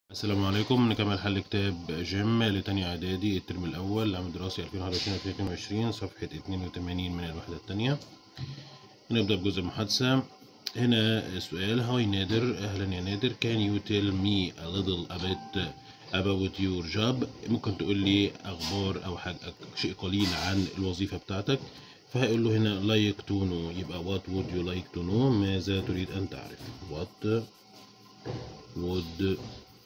السلام عليكم نكمل حل كتاب جيم لتانية إعدادي الترم الأول العام الدراسي 2021-2022 صفحة 82 من الوحدة التانية نبدأ بجزء المحادثة هنا السؤال هاي نادر أهلا يا نادر can you tell me a little bit about your job ممكن تقول لي أخبار أو حاجة شيء قليل عن الوظيفة بتاعتك فهيقول له هنا like to know يبقى what would you like to know ماذا تريد أن تعرف what would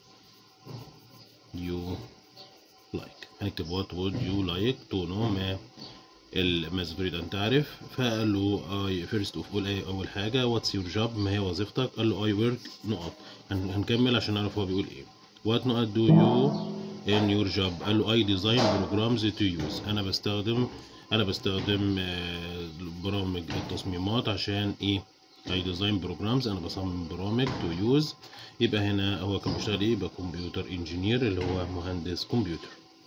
you like هنكتب what would you like to know ما ال- ماذا تريد أن تعرف فقال له I first of all أي أول حاجة what's your job ما هي وظيفتك قال له I work نقط هن- هنكمل عشان نعرف هو بيقول إيه what نقط do you in your job قال له I design programs to use أنا بستخدم أنا بستخدم آه، برامج التصميمات عشان إيه I design programs أنا بصمم برامج to use يبقى هنا هو كان بيشتغل إيه يبقى كمبيوتر انجينير اللي هو مهندس كمبيوتر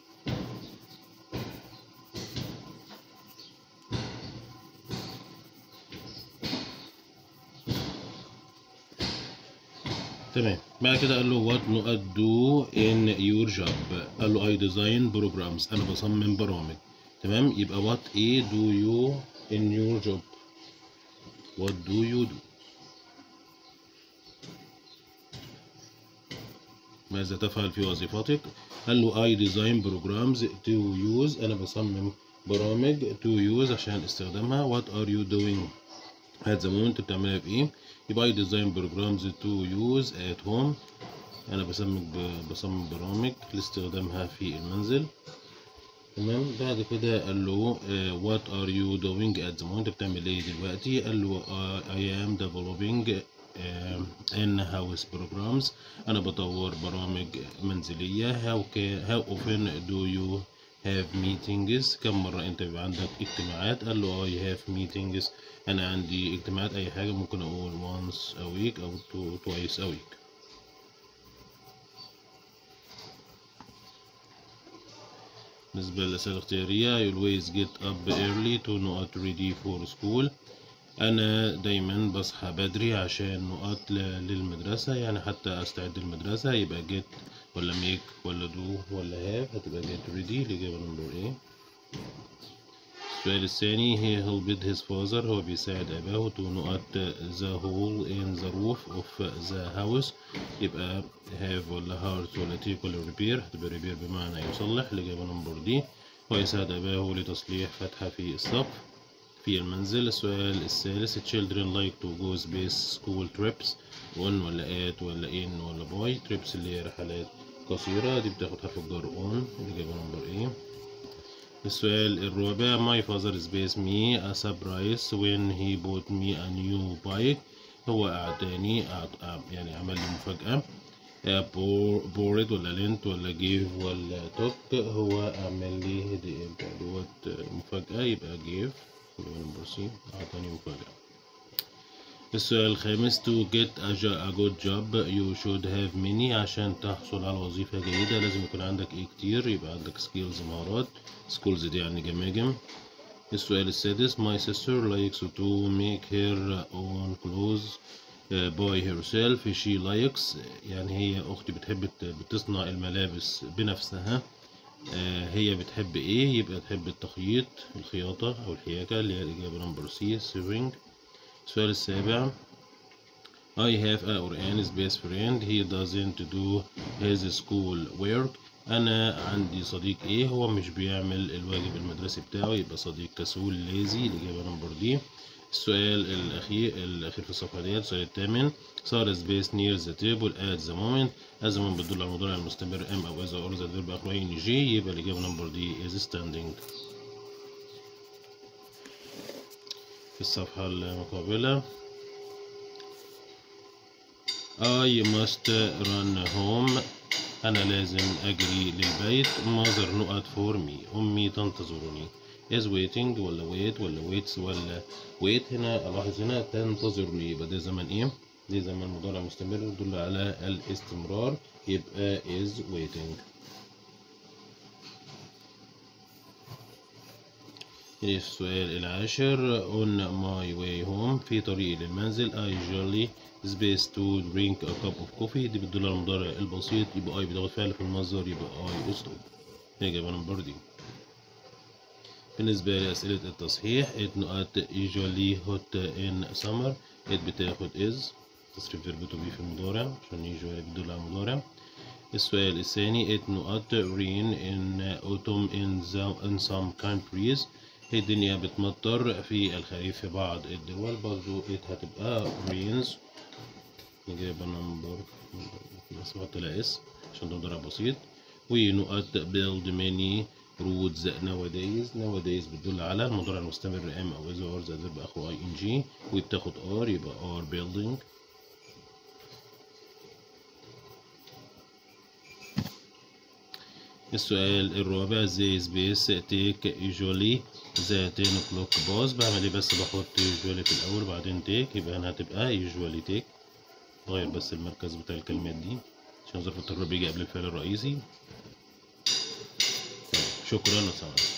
تمام بعد كده قال له what نقط do in your job قال له I design programs أنا بصمم برامج تمام يبقى what ايه do you in your job what do you do ماذا تفعل في وظيفتك قال له I design programs to use أنا بصمم برامج to use عشان استخدامها what are you doing at the moment بتعملها في ايه يبقى I design programs to use at home أنا بصمم ب- بصمم برامج لاستخدامها في المنزل تمام بعد كده قال له آه، what are you doing at the moment بتعمل ايه دلوقتي قال له آه، I am developing آه، in house programs انا بطور برامج منزلية how, ca- how often do you have meetings كم مرة انت بيبقى عندك اجتماعات قال له I have meetings انا عندي اجتماعات اي حاجة ممكن اقول once a week او two- twice a week بالنسبة للأسئلة الاختيارية I always get up early to not ready for school أنا دايما بصحى بدري عشان نقط ل- للمدرسة يعني حتى أستعد للمدرسة يبقى get ولا make ولا do ولا have هتبقى get ready الإجابة نمبر إيه السؤال الثاني he helped his father هو بيساعد أباه to نقط the hole in the roof of the house يبقى have ولا heart ولا take ولا repair هتبقى repair بمعنى يصلح الإجابة نمبر دي هو يساعد أباه لتصليح فتحة في السقف في المنزل السؤال الثالث children like to go space school trips on ولا at ولا in ولا by trips اللي هي رحلات قصيرة دي بتاخد حرف الجر on الإجابة نمبر إيه السؤال الرابع my father space me a surprise when he bought me a new bike هو أعطاني أعط- أع- يعني عمل لي مفاجأة بورد ولا لينت ولا جيف ولا توك هو عمل لي هدية بتاع دوت مفاجأة يبقى جيف نمبر سي أعطاني مفاجأة السؤال الخامس to get a, jo- a good job you should have many عشان تحصل على وظيفة جيدة لازم يكون عندك ايه كتير يبقى عندك skills مهارات skills دي يعني جماجم السؤال السادس my sister likes to make her own clothes uh, by herself she likes يعني هي أختي بتحب ت- بتصنع الملابس بنفسها آه، هي بتحب ايه يبقى تحب التخييط الخياطة أو الحياكة اللي هي الإجابة نمبر سي sewing السؤال السابع I have a or an best friend he doesn't do his school work أنا عندي صديق إيه هو مش بيعمل الواجب المدرسي بتاعه يبقى صديق كسول ليزي الإجابة نمبر دي السؤال الأخير الأخير في الصفحة ديت السؤال الثامن صار space near the table at the moment at the moment بتدل على المضارع المستمر am أو is أو the verb آخره إن جي يبقى الإجابة نمبر دي is standing في الصفحة المقابلة I must run home أنا لازم أجري للبيت mother نقط for me أمي تنتظرني is waiting ولا wait ولا waits ولا wait هنا ألاحظ هنا تنتظرني يبقى ده زمن إيه؟ ده زمن مضارع مستمر يدل على الاستمرار يبقى is waiting السؤال العاشر on my way home في طريقي للمنزل I usually space to drink a cup of coffee دي بتدل على المضارع البسيط يبقى اي بتاخد فعل في المصدر يبقى اي اسلوب إجابة نمبر دي بالنسبة لأسئلة التصحيح it not usually hot in summer it بتاخد is تصريف فيرب to be في المضارع عشان usually بتدل على المضارع السؤال الثاني it not rain in autumn in, the, in some countries هي الدنيا بتمطر في الخريف في بعض الدول برضو it هتبقى rains إجابة نمبر بس بحط لها اس عشان ده مضارع بسيط ونقط build many roads nowadays nowadays بتدل على المضارع المستمر am أو is or زائد فيرب آخره ing وبتاخد are يبقى are building السؤال الرابع زي سبيس تيك usually ذا 10 o'clock باص بعمل ايه بس بحط usually في الأول بعدين تيك يبقى هنا هتبقى usually take غير بس المركز بتاع الكلمات دي عشان ظرف التكرار بيجي قبل الفعل الرئيسي شكرا وسلام